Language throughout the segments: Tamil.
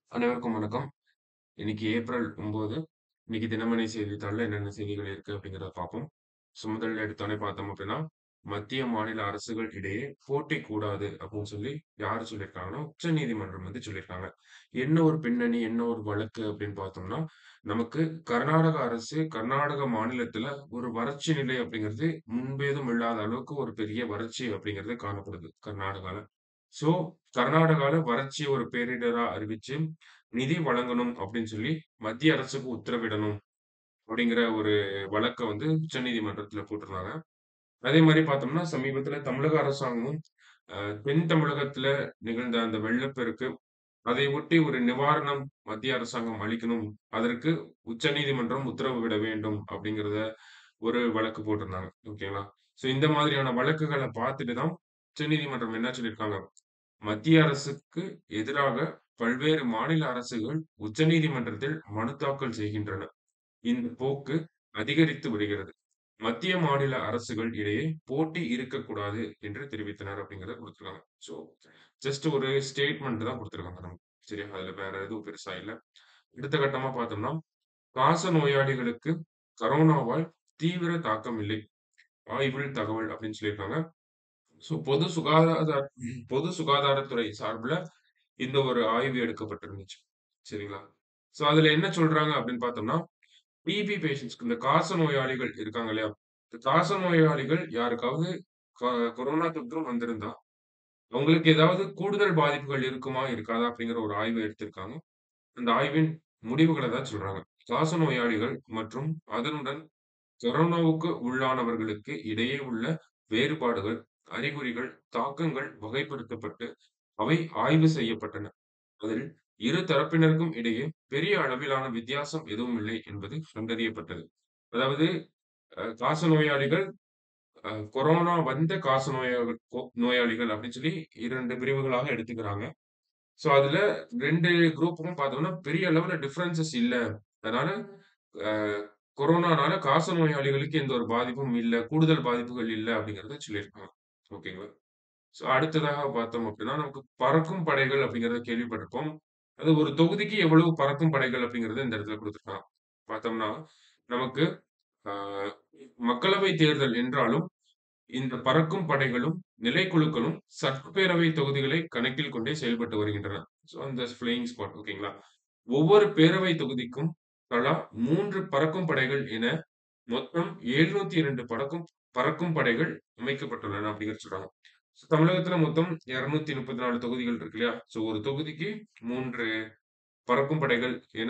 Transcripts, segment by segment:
அனைவருக்கும் வணக்கம். இன்னைக்கு ஏப்ரல் 9. இன்னைக்கு தினமணி செய்தித்தாள்ல என்னென்ன செய்திகள் இருக்கு அப்படிங்கிறத பார்ப்போம். ஸோ முதல்ல எடுத்தோனே பார்த்தோம் அப்படின்னா, மத்திய, மாநில அரசுகள் இடையே போட்டி கூடாது அப்படின்னு சொல்லி யாரு சொல்லியிருக்காங்கன்னா, உச்சநீதிமன்றம் வந்து சொல்லியிருக்காங்க. என்ன ஒரு பின்னணி, என்ன ஒரு வழக்கு அப்படின்னு பார்த்தோம்னா, நமக்கு கர்நாடக அரசு, கர்நாடக மாநிலத்தில ஒரு வறட்சி நிலை அப்படிங்கிறது முன்பேதும் இல்லாத அளவுக்கு ஒரு பெரிய வறட்சி அப்படிங்கிறது காணப்படுது கர்நாடகால. ஸோ கர்நாடகால வறட்சிய ஒரு பேரிடரா அறிவிச்சு, நிதி வழங்கணும் அப்படின்னு சொல்லி மத்திய அரசுக்கு உத்தரவிடணும் அப்படிங்கிற ஒரு வழக்க வந்து உச்சநீதிமன்றத்தில போட்டிருந்தாங்க. அதே மாரி பார்த்தோம்னா, சமீபத்தில தமிழக அரசாங்கமும் அ தென் தமிழகத்தில நிகழ்ந்த அந்த வெள்ளப்பெருக்கு, அதை ஒட்டி ஒரு நிவாரணம் மத்திய அரசாங்கம் அளிக்கணும். அதற்கு உச்சநீதிமன்றம் உத்தரவு விட வேண்டும் அப்படிங்கிறத ஒரு வழக்கு போட்டிருந்தாங்க. ஓகேங்களா? ஸோ இந்த மாதிரியான வழக்குகள பார்த்துட்டு தான் உச்சநீதிமன்றம் என்ன சொல்லியிருக்காங்க, மத்திய அரசுக்கு எதிராக பல்வேறு மாநில அரசுகள் உச்சநீதிமன்றத்தில் மனு தாக்கல் செய்கின்றன. இந்த போக்கு அதிகரித்து வருகிறது. மத்திய, மாநில அரசுகள் இடையே போட்டி இருக்கக்கூடாது என்று தெரிவித்தனர் அப்படிங்கிறத குடுத்திருக்காங்க. ஸோ ஜஸ்ட் ஒரு ஸ்டேட்மெண்ட் தான் குடுத்திருக்காங்க நமக்கு. சரியா? அதுல வேற எதுவும் பெருசா இல்ல. அடுத்த கட்டமா பார்த்தோம்னா, காச நோயாளிகளுக்கு கரோனாவால் தீவிர தாக்கம் இல்லை. ஆய்வில் தகவல் அப்படின்னு சொல்லியிருக்காங்க. ஸோ பொது சுகாதார பொது சுகாதாரத்துறை சார்புல இந்த ஒரு ஆய்வு எடுக்கப்பட்டிருந்துச்சு. சரிங்களா? ஸோ அதுல என்ன சொல்றாங்க அப்படின்னு பார்த்தோம்னா, டிபி பேஷண்ட்ஸ்க்கு இந்த காச நோயாளிகள் இருக்காங்க இல்லையா? இந்த காச நோயாளிகள் யாருக்காவது க கொரோனா தொற்று வந்திருந்தா, அவங்களுக்கு ஏதாவது கூடுதல் பாதிப்புகள் இருக்குமா? இருக்காதா? அப்படிங்கிற ஒரு ஆய்வு எடுத்திருக்காங்க. அந்த ஆய்வின் முடிவுகள தான் சொல்றாங்க. காச நோயாளிகள் மற்றும் அதனுடன் கொரோனாவுக்கு உள்ளானவர்களுக்கு இடையே உள்ள வேறுபாடுகள், அறிகுறிகள், தாக்கங்கள் வகைப்படுத்தப்பட்டு, அவை ஆய்வு செய்யப்பட்டன. அதில் இரு தரப்பினருக்கும் இடையே பெரிய அளவிலான வித்தியாசம் எதுவும் இல்லை என்பது கண்டறியப்பட்டது. அதாவது அ காச நோயாளிகள், அ கொரோனா வந்த காச நோயாளிகள் கொ நோயாளிகள் அப்படின்னு சொல்லி 2 பிரிவுகளாக எடுத்துக்கிறாங்க. ஸோ அதுல 2 குரூப்புக்கும் பார்த்தோம்னா, பெரிய அளவுல டிஃபரன்ஸஸ் இல்ல. அதனால அ கொரோனானால காச நோயாளிகளுக்கு எந்த ஒரு பாதிப்பும் இல்ல. கூடுதல் பாதிப்புகள் இல்ல அப்படிங்கிறத சொல்லியிருக்காங்க. ஓகேங்களா? ஸோ அடுத்ததாக பார்த்தோம் அப்படின்னா, நமக்கு பறக்கும் படைகள் அப்படிங்கிறத கேள்விப்பட்டிருப்போம். அது ஒரு தொகுதிக்கு எவ்வளவு பறக்கும் படைகள் அப்படிங்கிறத இந்த இடத்துல குடுத்திருக்காங்க. பார்த்தோம்னா, நமக்கு அ மக்களவை தேர்தல் என்றாலும், இந்த பறக்கும் படைகளும், நிலைக்குழுக்களும் சட்டப்பேரவை தொகுதிகளை கணக்கில் கொண்டே செயல்பட்டு வருகின்றன. ஸோ அந்த ஃப்ளையிங் ஸ்குவாட் ஓகேங்களா? ஒவ்வொரு பேரவை தொகுதிக்கும் தலா 3 பறக்கும் படைகள் என மொத்தம் 702 பறக்கும் பறக்கும் படைகள் அமைக்கப்பட்டுள்ளன அப்படிங்கிறத சொல்றாங்க. ஸோ தமிழகத்தில மொத்தம் 234 தொகுதிகள் இருக்கு இல்லையா? ஸோ ஒரு தொகுதிக்கு 3 பறக்கும் படைகள் என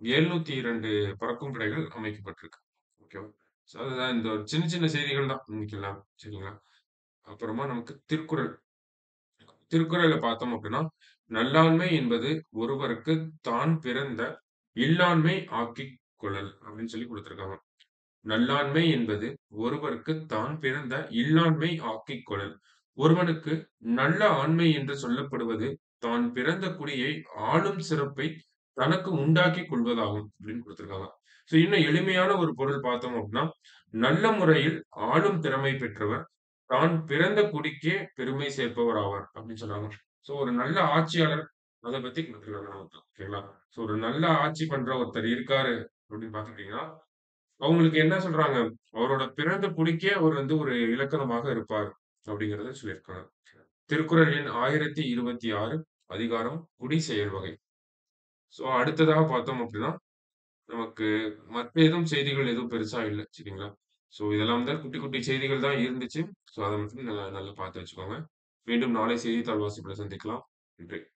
702 பறக்கும் படைகள் அமைக்கப்பட்டிருக்கு. ஓகேவா? ஸோ அதுதான் இந்த ஒரு சின்ன சின்ன செய்திகள் தான் இன்னைக்கெல்லாம். சரிங்களா? அப்புறமா நமக்கு திருக்குறள். திருக்குறள பார்த்தோம் அப்படின்னா, "நல்லாண்மை என்பது ஒருவருக்கு தான் பிறந்த இல்லாண்மை ஆக்கிக் கொளல்" அப்படின்னு சொல்லி குடுத்திருக்காங்க. நல்லாண்மை என்பது ஒருவருக்கு தான் பிறந்த இல்லாண்மை ஆக்கிக் கொளல். ஒருவனுக்கு நல்ல ஆண்மை என்று சொல்லப்படுவது, தான் பிறந்த குடியை ஆளும் சிறப்பை தனக்கு உண்டாக்கிக் கொள்வதாகும் அப்படின்னு குடுத்திருக்காங்க. ஸோ இன்னும் எளிமையான ஒரு பொருள் பார்த்தோம் அப்படின்னா, நல்ல முறையில் ஆளும் திறமை பெற்றவர், தான் பிறந்த குடிக்கே பெருமை சேர்ப்பவர் ஆவார் அப்படின்னு சொல்றாங்க. ஸோ ஒரு நல்ல ஆட்சியாளர் அத பத்தி குடுத்திருக்காங்க நமக்கு. ஓகேங்களா? ஸோ ஒரு நல்ல ஆட்சி பண்ற ஒருத்தர் இருக்காரு அப்படின்னு பார்த்துக்கிட்டீங்கன்னா, அவங்களுக்கு என்ன சொல்றாங்க, அவரோட பிறந்த குடிக்கே அவர் வந்து ஒரு இலக்கணமாக இருப்பார் அப்படிங்கிறத சொல்லியிருக்காங்க. திருக்குறள் எண் 1026 அதிகாரம் குடி செயல் வகை. ஸோ அடுத்ததாக பார்த்தோம் அப்படின்னா, நமக்கு மத்த எதுவும் செய்திகள் எதுவும் பெருசா இல்ல. சரிங்களா? ஸோ இதெல்லாம் தான் குட்டி குட்டி செய்திகள் தான் இருந்துச்சு. ஸோ அத மட்டும் நல்லா நல்லா பார்த்து வச்சுக்கோங்க. மீண்டும் நாளை செய்தித்தாள் வாசிப்புல சந்திக்கலாம். நன்றி.